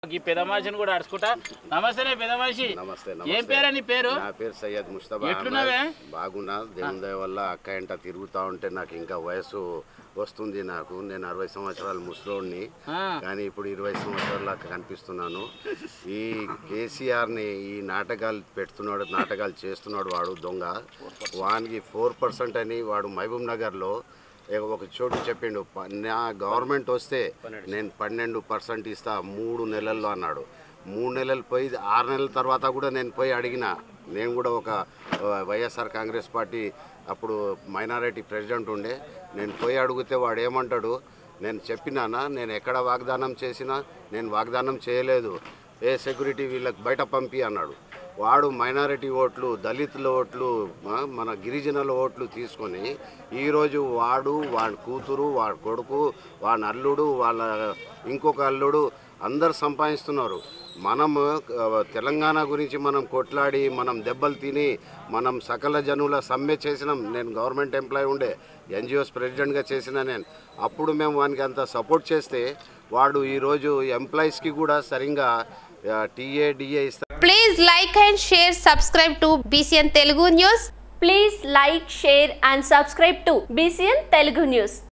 ఈ పెద్ద మనిషిని కూడా అడుచుకుంటా నమస్తేనే పెద్ద మనిషి నమస్తే ఏం నమస్తే పేరా నీ పేరు నా పేరు సయ్యద్ ముస్తఫా ఎట్లున్నావే? అహ్మద్. బాగున్నా దేవుని దయ వల్ల అక్క ఇంట తిరుగుతా ఉంటే నాకు ఇంకా వయసు వస్తుంది నాకు నేను అరవై సంవత్సరాల ముసలోడిని ఆ, కానీ ఇప్పుడు ఇరవై సంవత్సరాల కనిపిస్తున్నాను ఈ కేసీఆర్ని ఈ నాటకాలు పెడుతున్నాడు నాటకాలు చేస్తున్నాడు వాడు దొంగ వానికి ఫోర్ పర్సెంట్ అని వాడు మహబూబ్ నగర్లో ఏ- ఒక చోటు చెప్పిండు ప- నా గవర్నమెంట్ వస్తే నేను పన్నెండు పర్సెంట్ ఇస్తా మూడు నెలల్లో అన్నాడు మూడు నెలలు పోయి ఆరు నెలల తర్వాత కూడా నేను పోయి అడిగిన నేను కూడా ఒక ఆ, వైఎస్ఆర్ కాంగ్రెస్ పార్టీ అప్పుడు మైనారిటీ ప్రెసిడెంట్ ఉండే నేను పోయి అడిగితే వాడు ఏమంటాడు నేను చెప్పినానా నేను ఎక్కడ వాగ్దానం చేసినా నేను వాగ్దానం చేయలేదు ఏ సెక్యూరిటీ వీళ్ళకి బయట పంపి అన్నాడు వాడు మైనారిటీ ఓట్లు దళితుల ఓట్లు ఆ, మన గిరిజనుల ఓట్లు తీసుకొని ఈరోజు వాడు వాడి కూతురు వాడి కొడుకు వాడి అల్లుడు వాళ్ళ ఇంకొక అల్లుడు అందరు సంపాదిస్తున్నారు మనం ఆ, తెలంగాణ గురించి మనం కొట్లాడి మనం దెబ్బలు తిని మనం సకల జనుల సమ్మె చేసినాం నేను గవర్నమెంట్ ఎంప్లాయీ ఉండే ఎన్జిఓస్ ప్రెసిడెంట్గా చేసిన నేను అప్పుడు మేము వానికి అంత సపోర్ట్ చేస్తే వాడు ఈరోజు ఎంప్లాయీస్కి కూడా సరిగ్గా టీఏ డిఏ ఇస్తారు Please like and share, subscribe to BCN Telugu News. Please like, share and subscribe to BCN Telugu News.